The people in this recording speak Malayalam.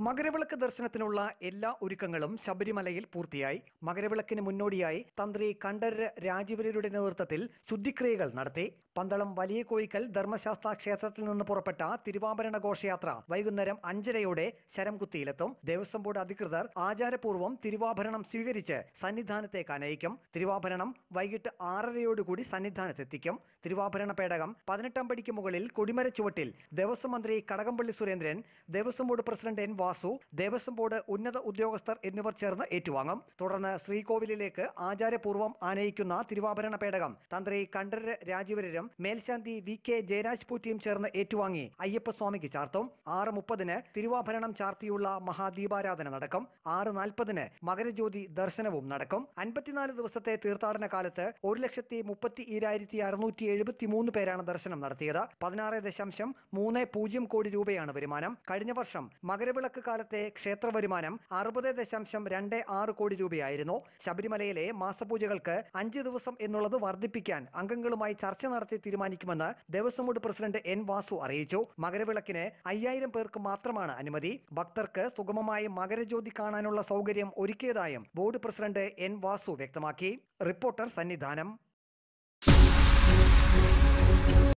മകരവിളക്ക് ദർശനത്തിനുള്ള എല്ലാ ഒരുക്കങ്ങളും ശബരിമലയിൽ പൂർത്തിയായി മകരവിളക്കിന് മുന്നോടിയായി തന്ത്രി കണ്ഠരര് രാജീവരരുടെ നേതൃത്വത്തിൽ ശുദ്ധിക്രിയകൾ നടത്തി പന്തളം വലിയ കോയിക്കൽ ധർമ്മശാസ്ത്ര ക്ഷേത്രത്തിൽ നിന്ന് പുറപ്പെട്ട തിരുവാഭരണ ഘോഷയാത്ര വൈകുന്നേരം അഞ്ചരയോടെ ശരംകുത്തിയിലെത്തും ദേവസ്വം ബോർഡ് അധികൃതർ ആചാരപൂർവ്വം തിരുവാഭരണം സ്വീകരിച്ച് സന്നിധാനത്തേക്ക് അനയിക്കും തിരുവാഭരണം വൈകിട്ട് ആറരയോടുകൂടി സന്നിധാനത്തെത്തിക്കും തിരുവാഭരണ പേടകം പതിനെട്ടാം പടിക്ക് മുകളിൽ കൊടിമര ചുവട്ടിൽ ദേവസ്വം മന്ത്രി Kadakampally Surendran Devaswom board president N Vasu Devaswom board ഉന്നത ഉദ്യോഗസ്ഥർ എന്നിവർ ചേർന്ന് ഏറ്റുവാങ്ങും തുടർന്ന് ശ്രീകോവിലിലേക്ക് ആചാരപൂർവ്വം ആനയിക്കുന്ന തിരുവാഭരണ പേടകം തന്ത്രി കണ്ഠരര് രാജീവരരും മേൽശാന്തി വി കെ ജയരാജ് പൂറ്റിയും ചേർന്ന് ഏറ്റുവാങ്ങി അയ്യപ്പസ്വാമിക്ക് ചാർത്തും ആറ് മുപ്പതിന് തിരുവാഭരണം ചാർത്തിയുള്ള മഹാദീപാരാധന നടക്കും ആറ് നാൽപ്പതിന് മകരജ്യോതി ദർശനവും നടക്കും അൻപത്തിനാല് ദിവസത്തെ തീർത്ഥാടന കാലത്ത് ഒരു ലക്ഷത്തി മുപ്പത്തി ഈരായിരത്തി അറുന്നൂറ്റി എഴുപത്തി മൂന്ന് പേരാണ് ദർശനം നടത്തിയത് പതിനാറ് ദശാംശം മൂന്ന് പൂജ്യം കോടി രൂപയാണ് വരുമാനം കഴിഞ്ഞ വർഷം മകരവിളക്ക് കാലത്തെ ക്ഷേത്ര വരുമാനം അറുപത് ദശാംശം രണ്ട് ആറ് കോടി രൂപയായിരുന്നു ശബരിമലയിലെ മാസപൂജകൾക്ക് അഞ്ച് ദിവസം എന്നുള്ളത് വർദ്ധിപ്പിക്കാൻ അംഗങ്ങളുമായി ചർച്ച നടത്തി തീരുമാനിക്കുമെന്ന് Devaswom board president N Vasu അറിയിച്ചു മകരവിളക്കിന് അയ്യായിരം പേർക്ക് മാത്രമാണ് അനുമതി ഭക്തർക്ക് സുഗമമായി മകരജ്യോതി കാണാനുള്ള സൗകര്യം ഒരുക്കിയതായും ബോർഡ് പ്രസിഡന്റ് എൻ വാസു വ്യക്തമാക്കി റിപ്പോർട്ടർ സന്നിധാനം